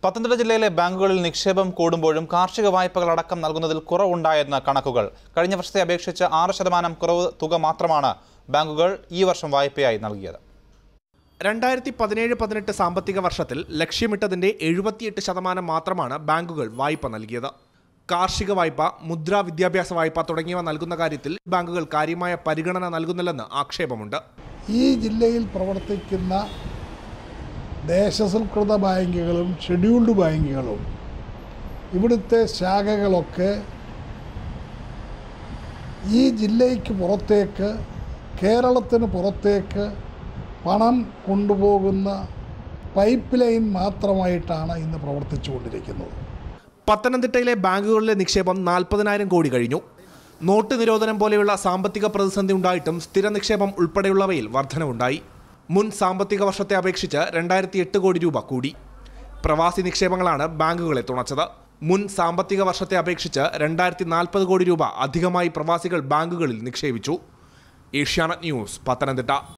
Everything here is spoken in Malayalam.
പത്തനംതിട്ട ജില്ലയിലെ ബാങ്കുകളിൽ നിക്ഷേപം കൂടുമ്പോഴും കാർഷിക വായ്പകൾ അടക്കം നൽകുന്നതിൽ കുറവുണ്ടായെന്ന കണക്കുകൾ കഴിഞ്ഞ വർഷത്തെ അപേക്ഷിച്ച് ആറ് ശതമാനം കുറവ് തുക മാത്രമാണ് ബാങ്കുകൾ ഈ വർഷം വായ്പയായി നൽകിയത് രണ്ടായിരത്തി പതിനേഴ് പതിനെട്ട് സാമ്പത്തിക വർഷത്തിൽ ലക്ഷ്യമിട്ടതിന്റെ എഴുപത്തിയെട്ട് ശതമാനം മാത്രമാണ് ബാങ്കുകൾ വായ്പ നൽകിയത് കാർഷിക വായ്പ മുദ്രാ വിദ്യാഭ്യാസ വായ്പ തുടങ്ങിയവ നൽകുന്ന കാര്യത്തിൽ ബാങ്കുകൾ കാര്യമായ പരിഗണന നൽകുന്നില്ലെന്ന് ആക്ഷേപമുണ്ട് ഈ ജില്ലയിൽ പ്രവർത്തിക്കുന്ന ദേശസൽകൃത ബാങ്കുകളും ഷെഡ്യൂൾഡ് ബാങ്കുകളും ഇവിടുത്തെ ശാഖകളൊക്കെ ഈ ജില്ലയ്ക്ക് പുറത്തേക്ക് കേരളത്തിന് പുറത്തേക്ക് പണം കൊണ്ടുപോകുന്ന പൈപ്പ് ലൈൻ മാത്രമായിട്ടാണ് ഇന്ന് പ്രവർത്തിച്ചു കൊണ്ടിരിക്കുന്നത് പത്തനംതിട്ടയിലെ ബാങ്കുകളിലെ നിക്ഷേപം നാൽപ്പതിനായിരം കോടി കഴിഞ്ഞു നോട്ട് നിരോധനം പോലെയുള്ള സാമ്പത്തിക പ്രതിസന്ധി ഉണ്ടായിട്ടും സ്ഥിര നിക്ഷേപം ഉൾപ്പെടെയുള്ളവയിൽ വർധനവുണ്ടായി മുൻ സാമ്പത്തിക വർഷത്തെ അപേക്ഷിച്ച് രണ്ടായിരത്തി എട്ട് കോടി രൂപ കൂടി പ്രവാസി നിക്ഷേപങ്ങളാണ് ബാങ്കുകളെ തുണച്ചത് മുൻ സാമ്പത്തിക വർഷത്തെ അപേക്ഷിച്ച് രണ്ടായിരത്തി നാൽപ്പത് കോടി രൂപ അധികമായി പ്രവാസികൾ ബാങ്കുകളിൽ നിക്ഷേപിച്ചു ഏഷ്യാനെറ്റ് ന്യൂസ് പത്തനംതിട്ട